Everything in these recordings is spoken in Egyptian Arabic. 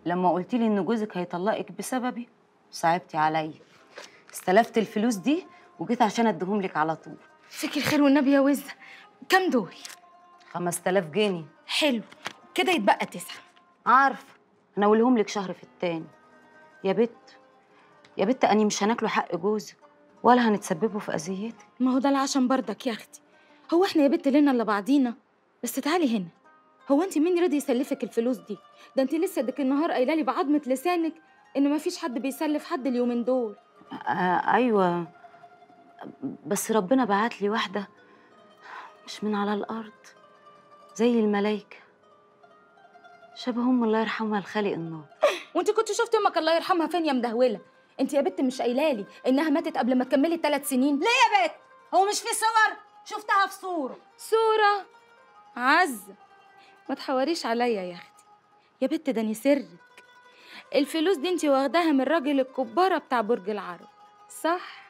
لما قلت لي ان جوزك هيطلقك بسببي صعبتي عليا استلفت الفلوس دي وجيت عشان اديهم لك على طول فيك الخير والنبي يا وزة كام دول 5000 جنيه حلو كده يتبقى تسعة عارفه هناولهم لك شهر في التاني يا بت يا بت اني مش هناكلوا حق جوزك ولا هنتسببوا في اذيتك ما هو ده العشم برضك يا اختي هو احنا يا بت لنا الا بعضينا بس تعالي هنا هو انت مين راضي يسلفك الفلوس دي ده انت لسه ديك النهار قايله لي بعضمه لسانك ان ما فيش حد بيسلف حد اليومين دول آه ايوه بس ربنا بعت لي واحده مش من على الارض زي الملايكه شبه ام الله يرحمها الخالق النار وانت كنت شفت امك الله يرحمها فين يا مدهوله انت يا بت مش قايله لي انها ماتت قبل ما تكملي ثلاث سنين ليه يا بت هو مش في صور شفتها في صوره صوره عزه ما تحوريش عليا يا اختي يا بت ده سرك الفلوس دي انت واخداها من الراجل الكبارة بتاع برج العرب صح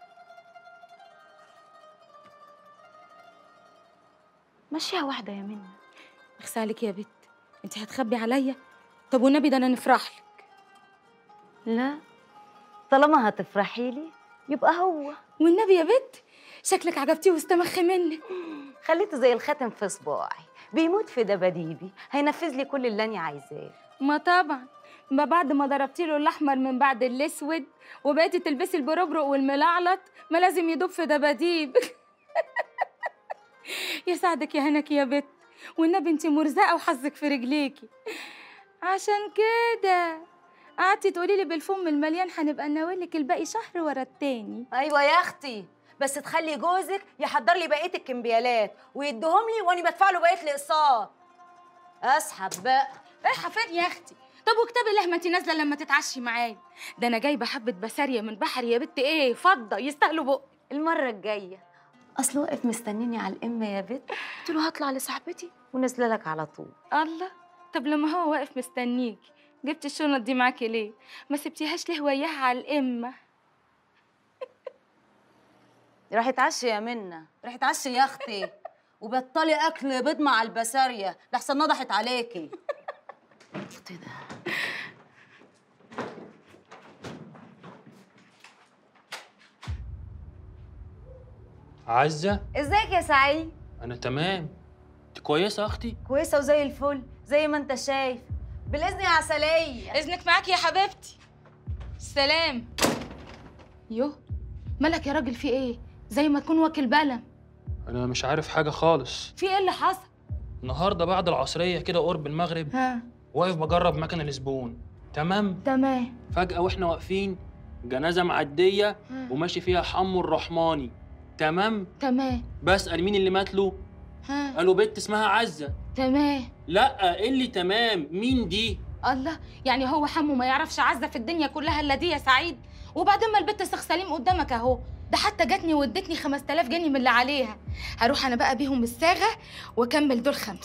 ماشيه واحده يا منى اخسى عليك يا بت انت هتخبي عليا طب والنبي ده انا نفرح لك لا طالما هتفرحي لي يبقى هو والنبي يا بت شكلك عجبتيه واستمخ منك خليته زي الخاتم في صباعي بيموت في دباديبي هينفذ لي كل اللي انا عايزاه ما طبعا ما بعد ما ضربتي له الاحمر من بعد الاسود وبقيتي تلبسي البربرق والملعلط ما لازم يدوب في دباديب يا سعدك يا هنك يا بت والنبي انت مرزقه وحظك في رجليكي عشان كده قعدتي تقولي لي بالفم المليان هنبقى ناولك الباقي شهر ورا التاني ايوه يا اختي بس تخلي جوزك يحضر لي بقيه الكمبيالات ويديهم لي وانا بدفع له بقيه الاقساط اسحب بقى رايحه فين يا اختي طب وكتاب الله ما انت نازله لما تتعشي معايا ده انا جايبه حبه بساريه من بحر يا بت ايه فضه يستاهلوا بق المره الجايه اصل واقف مستنيني على القمه يا بت قلت له هطلع لصاحبتي ونازله لك على طول الله طب لما هو واقف مستنيك جبت الشنط دي معاكي ليه ما سبتيهاش ليه وياها على القمه راح اتعشى يا منى رح تعشي يا اختي وبطلي اكل بيض مع البساريه لحسن نضحت عليكي اختي ده عزة ازيك يا سعيد أنا تمام أنت كويسة يا أختي؟ كويسه وزي الفل زي ما انت شايف بالاذن يا عسليه اذنك معاكي يا حبيبتي سلام يوه مالك يا راجل في ايه زي ما تكون واكل بلم أنا مش عارف حاجة خالص في ايه اللي حصل النهاردة بعد العصرية كده قرب المغرب ها واقف بجرب مكنة الزبون تمام تمام فجأة وإحنا واقفين جنازة معدية ها. وماشي فيها حمو الرحماني تمام تمام بسأل مين اللي مات له ها قالوا بنت اسمها عزة تمام لا إيه اللي تمام مين دي الله يعني هو حمو ما يعرفش عزة في الدنيا كلها الا دي يا سعيد وبعدين ما البت سخ سليم قدامك اهو ده حتى جاتني وادتني 5000 جنيه من اللي عليها هروح انا بقى بيهم الصاغه واكمل دول خمسه